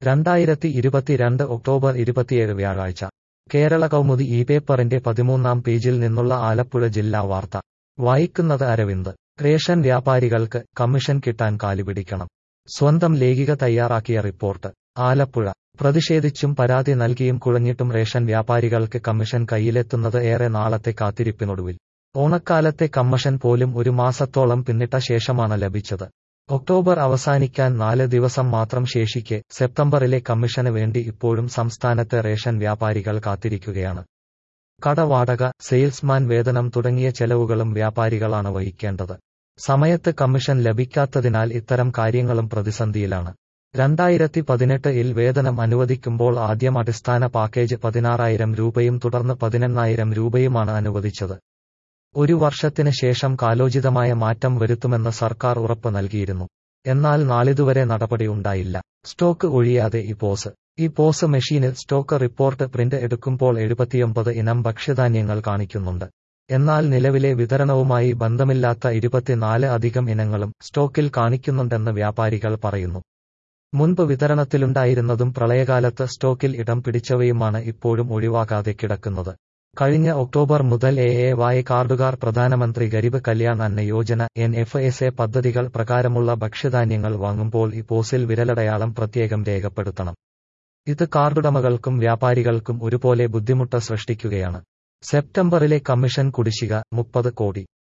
രണ്ടായിരത്തി ഇരുപത്തിരണ്ട് ഒക്ടോബർ ഇരുപത്തിയേഴ് വ്യാഴാഴ്ച കേരള കൗമുദി ഈ പേപ്പറിന്റെ പതിമൂന്നാം പേജിൽ നിന്നുള്ള ആലപ്പുഴ ജില്ലാ വാർത്ത വായിക്കുന്നത് അരവിന്ദ് റേഷൻ വ്യാപാരികൾക്ക് കമ്മീഷൻ കിട്ടാൻ കാലുപിടിക്കണം സ്വന്തം ലേഖിക തയ്യാറാക്കിയ റിപ്പോർട്ട് ആലപ്പുഴ പ്രതിഷേധിച്ചും പരാതി നൽകിയും കുഴഞ്ഞിട്ടും റേഷൻ വ്യാപാരികൾക്ക് കമ്മീഷൻ കയ്യിലെത്തുന്നത് ഏറെ നാളത്തെ കാത്തിരിപ്പിനൊടുവിൽ ഓണക്കാലത്തെ കമ്മീഷൻ പോലും ഒരു മാസത്തോളം പിന്നിട്ട ശേഷമാണ് ലഭിച്ചത് ഒക്ടോബർ അവസാനിക്കാൻ നാല് ദിവസം മാത്രം ശേഷിക്കെ സെപ്റ്റംബറിലെ കമ്മീഷന് വേണ്ടി ഇപ്പോഴും സംസ്ഥാനത്തെ റേഷൻ വ്യാപാരികൾ കാത്തിരിക്കുകയാണ് കടവാടക സെയിൽസ്മാൻ വേതനം തുടങ്ങിയ ചെലവുകളും വ്യാപാരികളാണ് വഹിക്കേണ്ടത് സമയത്ത് കമ്മീഷൻ ലഭിക്കാത്തതിനാൽ ഇത്തരം കാര്യങ്ങളും പ്രതിസന്ധിയിലാണ് രണ്ടായിരത്തി പതിനെട്ട് ഇൽ വേതനം അനുവദിക്കുമ്പോൾ ആദ്യം അടിസ്ഥാന പാക്കേജ് പതിനാറായിരം രൂപയും തുടർന്ന് പതിനെണ്ണായിരം രൂപയുമാണ് അനുവദിച്ചത് ഒരു വർഷത്തിന് ശേഷം കാലോചിതമായ മാറ്റം വരുത്തുമെന്ന് സർക്കാർ ഉറപ്പ് നൽകിയിരുന്നു എന്നാൽ നാളിതുവരെ നടപടി ഉണ്ടായില്ല സ്റ്റോക്ക് ഒഴിയാതെ ഈ പോസ് ഈ പോസ് മെഷീനിൽ സ്റ്റോക്ക് റിപ്പോർട്ട് പ്രിന്റ് എടുക്കുമ്പോൾ എഴുപത്തിയൊമ്പത് ഇനം ഭക്ഷ്യധാന്യങ്ങൾ കാണിക്കുന്നുണ്ട് എന്നാൽ നിലവിലെ വിതരണവുമായി ബന്ധമില്ലാത്ത ഇരുപത്തിനാല് അധികം ഇനങ്ങളും സ്റ്റോക്കിൽ കാണിക്കുന്നുണ്ടെന്ന് വ്യാപാരികൾ പറയുന്നു മുൻപ് വിതരണത്തിലുണ്ടായിരുന്നതും പ്രളയകാലത്ത് സ്റ്റോക്കിൽ ഇടം പിടിച്ചവയുമാണ് ഇപ്പോഴും ഒഴിവാകാതെ കിടക്കുന്നത് കഴിഞ്ഞ ഒക്ടോബർ മുതൽ എ എ വായ കാർഡുകാർ പ്രധാനമന്ത്രി Garib Kalyan Anna Yojana N F S A പദ്ധതികൾ പ്രകാരമുള്ള ഭക്ഷ്യധാന്യങ്ങൾ വാങ്ങുമ്പോൾ ഈ പോസിൽ വിരലടയാളം പ്രത്യേകം രേഖപ്പെടുത്തണം ഇത് കാർഡുടമകൾക്കും വ്യാപാരികൾക്കും ഒരുപോലെ ബുദ്ധിമുട്ട് സൃഷ്ടിക്കുകയാണ് സെപ്റ്റംബറിലെ കമ്മീഷൻ കുടിശ്ശിക മുപ്പത് കോടി